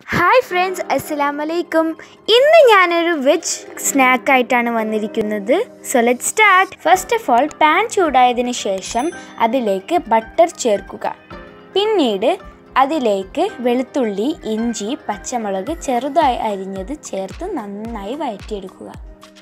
hi friends അസ്സലാം വലൈക്കും ഇന്ന് ഞാനൊരു വെജ് സ്നാക്കായിട്ടാണ് വന്നിരിക്കുന്നത് so let start first of all pan ചൂടായതിന് ശേഷം അതിലേക്ക് ബട്ടർ ചേർക്കുക പിന്നീട് അതിലേക്ക് വെളുത്തുള്ളി ഇഞ്ചി പച്ചമുളക് ചെറുതായി അരിഞ്ഞത് ചേർത്ത് നന്നായി വഴറ്റിയെടുക്കുക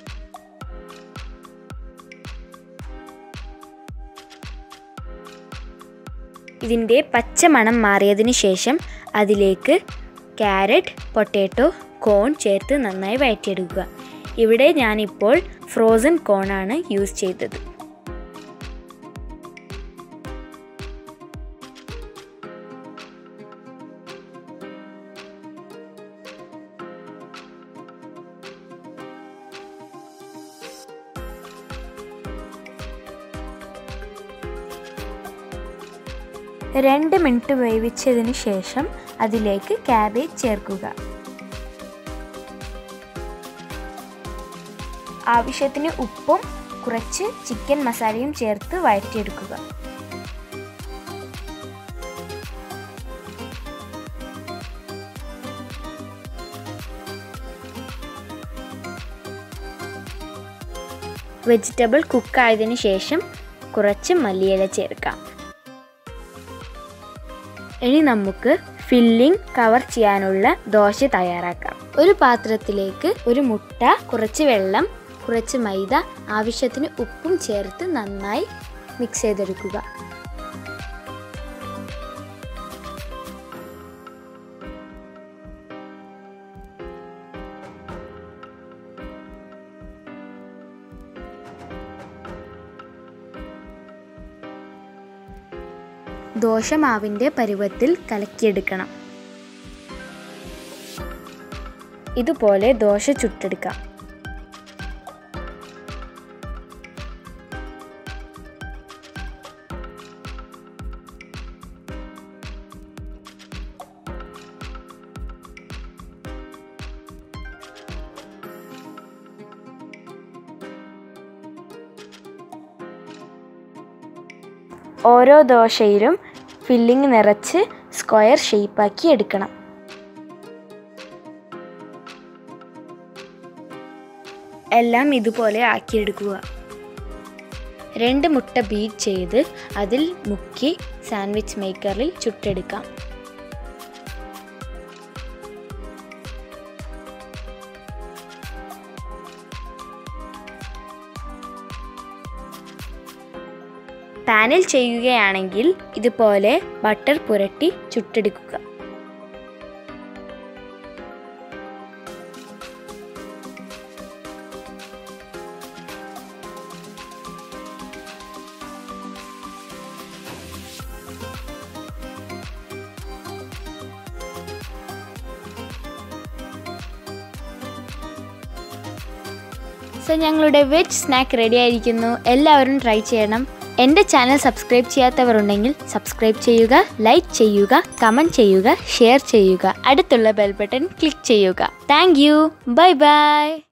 ഇതിൻ്റെ പച്ചമണം മാറിയതിന് ശേഷം അതിലേക്ക് ക്യാരറ്റ് പൊട്ടാറ്റോ കോൺ ചേർത്ത് നന്നായി വഴറ്റിയെടുക്കുക ഇവിടെ ഞാനിപ്പോൾ ഫ്രോസൺ കോണാണ് യൂസ് ചെയ്തത് രണ്ട് മിനിറ്റ് വേവിച്ചതിന് ശേഷം അതിലേക്ക് ക്യാബേജ് ചേർക്കുക ആവശ്യത്തിന് ഉപ്പും കുറച്ച് ചിക്കൻ മസാലയും ചേർത്ത് വഴറ്റിയെടുക്കുക വെജിറ്റബിൾ കുക്കായതിനു ശേഷം കുറച്ച് മല്ലിയില ചേർക്കാം ഇനി നമുക്ക് ഫില്ലിംഗ് കവർ ചെയ്യാനുള്ള ദോശ തയ്യാറാക്കാം ഒരു പാത്രത്തിലേക്ക് ഒരു മുട്ട കുറച്ച് വെള്ളം കുറച്ച് മൈദ ആവശ്യത്തിന് ഉപ്പും ചേർത്ത് നന്നായി മിക്സ് ചെയ്തെടുക്കുക ദോശമാവിൻ്റെ പരുവത്തിൽ കലക്കിയെടുക്കണം ഇതുപോലെ ദോശ ചുട്ടെടുക്കാം ഓരോ ദോശയിലും ഫില്ലിംഗ് നിറച്ച് സ്ക്വയർ ഷേപ്പാക്കി എടുക്കണം എല്ലാം ഇതുപോലെ ആക്കിയെടുക്കുക രണ്ട് മുട്ട ബീറ്റ് ചെയ്ത് അതിൽ മുക്കി സാൻഡ്വിച്ച് മേക്കറിൽ ചുട്ടെടുക്കാം പാനിൽ ചെയ്യുകയാണെങ്കിൽ ഇതുപോലെ ബട്ടർ പുരട്ടി ചുട്ടെടുക്കുക സോ ഞങ്ങളുടെ വെജ് സ്നാക്ക് റെഡി ആയിരിക്കുന്നു എല്ലാവരും ട്രൈ ചെയ്യണം എൻ്റെ ചാനൽ സബ്സ്ക്രൈബ് ചെയ്യാത്തവരുണ്ടെങ്കിൽ സബ്സ്ക്രൈബ് ചെയ്യുക ലൈക്ക് ചെയ്യുക കമൻറ്റ് ചെയ്യുക ഷെയർ ചെയ്യുക അടുത്തുള്ള ബെൽ ബട്ടൺ ക്ലിക്ക് ചെയ്യുക താങ്ക് യു ബൈ ബൈ